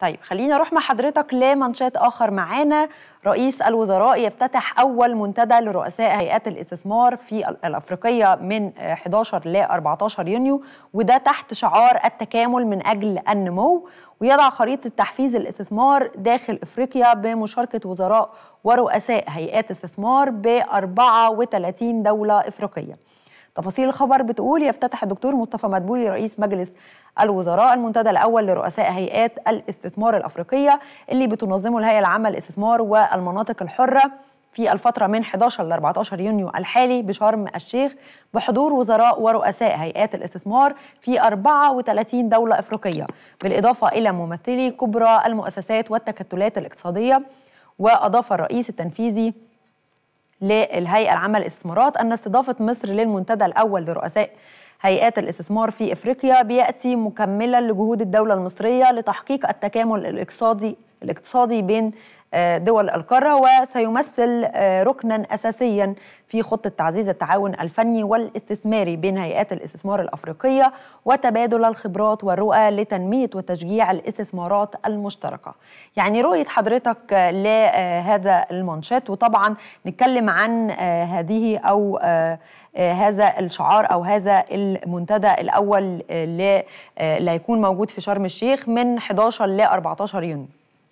طيب خلينا نروح مع حضرتك لمنشات اخر معانا رئيس الوزراء يفتتح اول منتدى لرؤساء هيئات الاستثمار في الافريقيه من 11 ل 14 يونيو وده تحت شعار التكامل من اجل النمو ويضع خريطه تحفيز الاستثمار داخل افريقيا بمشاركه وزراء ورؤساء هيئات استثمار ب 34 دوله افريقيه. تفاصيل الخبر بتقول يفتتح الدكتور مصطفى مدبولي رئيس مجلس الوزراء المنتدى الاول لرؤساء هيئات الاستثمار الافريقيه اللي بتنظمه الهيئه العامه للاستثمار والمناطق الحره في الفتره من 11 ل 14 يونيو الحالي بشرم الشيخ بحضور وزراء ورؤساء هيئات الاستثمار في 34 دوله افريقيه بالاضافه الى ممثلي كبرى المؤسسات والتكتلات الاقتصاديه واضاف الرئيس التنفيذي للهيئه العامه للاستثمارات ان استضافه مصر للمنتدى الاول لرؤساء هيئات الاستثمار في افريقيا بياتي مكملا لجهود الدوله المصريه لتحقيق التكامل الاقتصادي الاقتصادي بين دول القاره وسيمثل ركنا اساسيا في خطه تعزيز التعاون الفني والاستثماري بين هيئات الاستثمار الافريقيه وتبادل الخبرات والرؤى لتنميه وتشجيع الاستثمارات المشتركه. يعني رؤيه حضرتك لهذا المنشات وطبعا نتكلم عن هذه او هذا الشعار او هذا المنتدى الاول اللي هيكون موجود في شرم الشيخ من 11 ل 14 يونيو.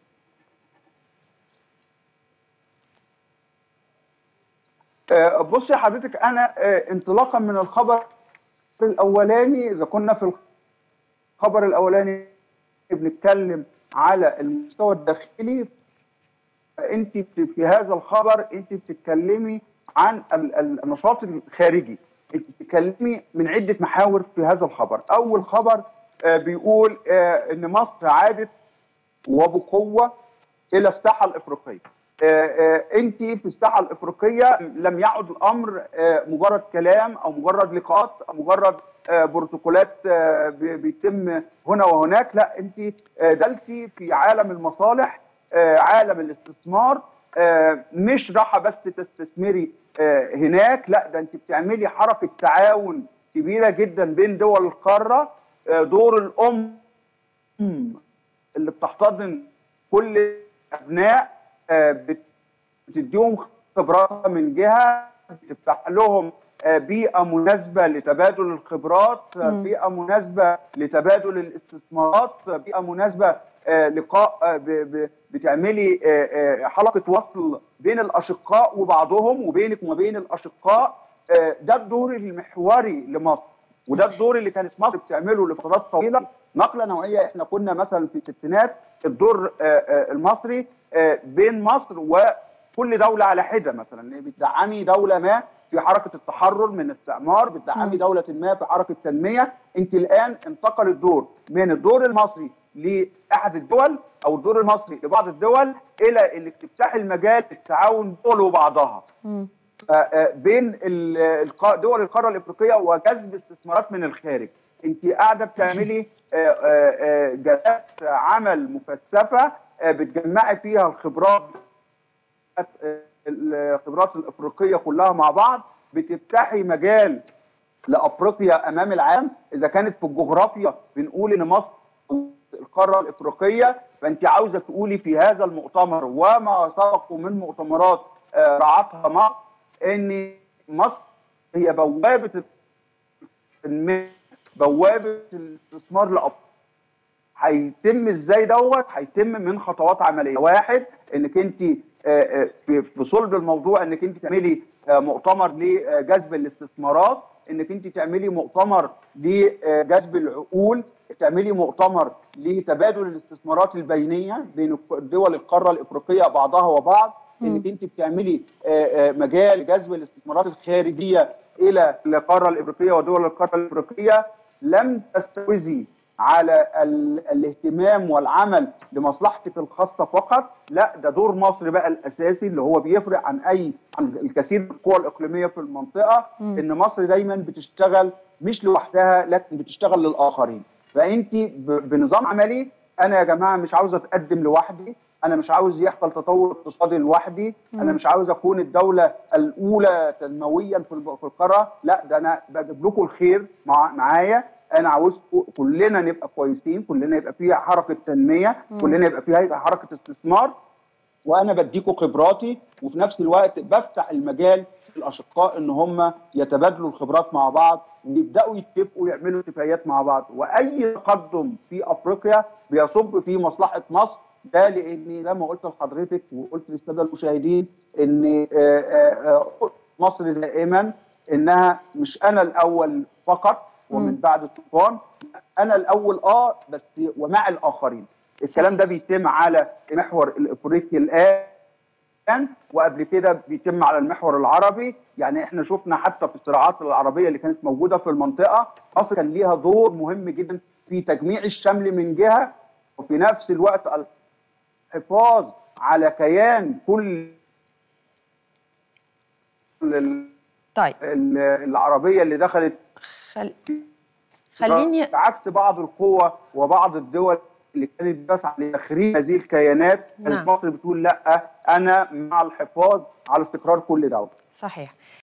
بصي حضرتك انا انطلاقا من الخبر الاولاني اذا كنا في الخبر الاولاني بنتكلم على المستوى الداخلي انت في هذا الخبر انت بتتكلمي عن النشاط الخارجي انت بتتكلمي من عده محاور في هذا الخبر اول خبر بيقول ان مصر عادت وبقوه الى الساحه الافريقيه انت في الساحه الافريقيه لم يعد الامر مجرد كلام او مجرد لقاءات او مجرد بروتوكولات بيتم هنا وهناك لا انت دلتي في عالم المصالح عالم الاستثمار مش راحه بس تستثمري هناك لا ده انت بتعملي حركه تعاون كبيره جدا بين دول القاره دور الام اللي بتحتضن كل ابناء بتديهم خبرات من جهه بتفتح لهم بيئه مناسبه لتبادل الخبرات م. بيئه مناسبه لتبادل الاستثمارات بيئه مناسبه لقاء بتعملي حلقه وصل بين الاشقاء وبعضهم وبينك وما بين الاشقاء ده الدور المحوري لمصر وده الدور اللي كانت مصر بتعمله لفترات طويله نقله نوعيه احنا كنا مثلا في الستينات الدور المصري بين مصر وكل دوله على حده مثلا بتدعمي دوله ما في حركه التحرر من الاستعمار بتدعمي دوله ما في حركه تنميه انت الان انتقل الدور من الدور المصري لاحد الدول او الدور المصري لبعض الدول الى انك تفتحي المجال التعاون دول وبعضها م. بين دول القاره الافريقيه وجذب استثمارات من الخارج انت قاعده بتعملي جلسات عمل مكثفه بتجمعي فيها الخبرات الخبرات الافريقيه كلها مع بعض بتفتحي مجال لافريقيا امام العالم اذا كانت في الجغرافيا بنقول ان مصر القاره الافريقيه فانت عاوزه تقولي في هذا المؤتمر وما سبقه من مؤتمرات رعتها مصر ان مصر هي بوابه بوابه الاستثمار لافريقيا هيتم ازاي دوت هيتم من خطوات عمليه واحد انك انت في صلب الموضوع انك انت تعملي مؤتمر لجذب الاستثمارات انك انت تعملي مؤتمر لجذب العقول تعملي مؤتمر لتبادل الاستثمارات البينيه بين دول القاره الافريقيه بعضها وبعض انك انت بتعملي مجال جذب الاستثمارات الخارجيه الى القاره الافريقيه ودول القاره الافريقيه لم تستوذي على الاهتمام والعمل لمصلحتك الخاصه فقط لا ده دور مصر بقى الاساسي اللي هو بيفرق عن اي عن الكثير من القوى الاقليميه في المنطقه م. ان مصر دايما بتشتغل مش لوحدها لكن بتشتغل للاخرين فانت بنظام عملي انا يا جماعه مش عاوز اتقدم لوحدي انا مش عاوز يحصل تطور اقتصادي لوحدي انا مش عاوز اكون الدوله الاولى تنمويا في القاره لا ده انا بجيب لكم الخير مع معايا انا عاوزكم كلنا نبقى كويسين كلنا يبقى فيها حركه تنميه كلنا يبقى فيها حركه استثمار وانا بديكم خبراتي وفي نفس الوقت بفتح المجال للاشقاء ان هم يتبادلوا الخبرات مع بعض ويبداوا يتفقوا ويعملوا اتفاقيات مع بعض واي تقدم في افريقيا بيصب في مصلحه مصر ده لان زي ما قلت لحضرتك وقلت للساده المشاهدين ان آه، آه، آه، مصر دائما انها مش انا الاول فقط ومن بعد الطوفان انا الاول اه بس ومع الاخرين الكلام ده بيتم على المحور الافريقي الان وقبل كده بيتم على المحور العربي يعني احنا شفنا حتى في الصراعات العربيه اللي كانت موجوده في المنطقه مصر كان ليها دور مهم جدا في تجميع الشمل من جهه وفي نفس الوقت الحفاظ على كيان كل ال- طيب ال- العربيه اللي دخلت خل... خليني بعكس بعض القوى وبعض الدول اللي كانت بتسعى لتخريب هذه الكيانات كانت نعم. مصر بتقول لا انا مع الحفاظ على استقرار كل دوله صحيح